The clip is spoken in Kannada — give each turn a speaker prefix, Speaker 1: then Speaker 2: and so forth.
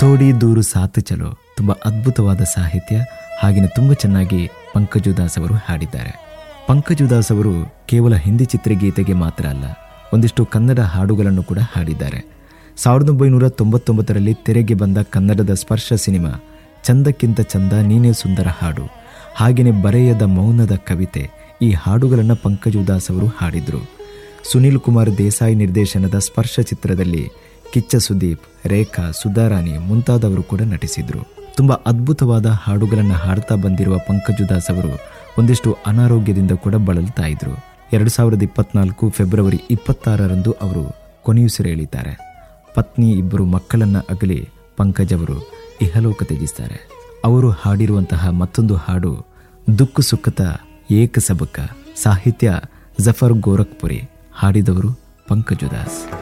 Speaker 1: ತೋಡಿ ದೂರು ಸಾತು ಚಲೋ ತುಂಬ ಅದ್ಭುತವಾದ ಸಾಹಿತ್ಯ ಹಾಗೆಯೇ ತುಂಬ ಚೆನ್ನಾಗಿ ಪಂಕಜುದಾಸ್ ಅವರು ಹಾಡಿದ್ದಾರೆ ಪಂಕಜುದಾಸ್ ಅವರು ಕೇವಲ ಹಿಂದಿ ಚಿತ್ರಗೀತೆಗೆ ಮಾತ್ರ ಅಲ್ಲ ಒಂದಿಷ್ಟು ಕನ್ನಡ ಹಾಡುಗಳನ್ನು ಕೂಡ ಹಾಡಿದ್ದಾರೆ ಸಾವಿರದ ಒಂಬೈನೂರ ತೊಂಬತ್ತೊಂಬತ್ತರಲ್ಲಿ ತೆರೆಗೆ ಬಂದ ಕನ್ನಡದ ಸ್ಪರ್ಶ ಸಿನಿಮಾ ಚಂದಕ್ಕಿಂತ ಚಂದ ನೀನೇ ಸುಂದರ ಹಾಡು ಹಾಗೆಯೇ ಬರೆಯದ ಮೌನದ ಕವಿತೆ ಈ ಹಾಡುಗಳನ್ನು ಪಂಕಜುದಾಸ್ ಅವರು ಹಾಡಿದರು ಸುನಿಲ್ ಕುಮಾರ್ ದೇಸಾಯಿ ನಿರ್ದೇಶನದ ಸ್ಪರ್ಶ ಚಿತ್ರದಲ್ಲಿ ಕಿಚ್ಚ ಸುದೀಪ್ ರೇಖಾ ಸುಧಾರಾಣಿ ಮುಂತಾದವರು ಕೂಡ ನಟಿಸಿದ್ರು ತುಂಬ ಅದ್ಭುತವಾದ ಹಾಡುಗಳನ್ನು ಹಾಡ್ತಾ ಬಂದಿರುವ ಪಂಕಜುದಾಸ್ ಅವರು ಒಂದಿಷ್ಟು ಅನಾರೋಗ್ಯದಿಂದ ಕೂಡ ಬಳಲ್ತಾ ಇದ್ರು ಎರಡು ಸಾವಿರದ ಇಪ್ಪತ್ನಾಲ್ಕು ಫೆಬ್ರವರಿ ಇಪ್ಪತ್ತಾರರಂದು ಅವರು ಕೊನೆಯುಸಿರೆಳಿದ್ದಾರೆ ಪತ್ನಿ ಇಬ್ಬರು ಮಕ್ಕಳನ್ನ ಅಗಲಿ ಪಂಕಜ್ ಅವರು ಇಹಲೋಕ ತ್ಯಜಿಸ್ತಾರೆ ಅವರು ಹಾಡಿರುವಂತಹ ಮತ್ತೊಂದು ಹಾಡು ದುಕ್ಕು ಸುಖತ ಏಕ ಸಬಕ ಸಾಹಿತ್ಯ ಜಫರ್ ಗೋರಖ್ಪುರಿ ಹಾಡಿದವರು ಪಂಕಜುದಾಸ್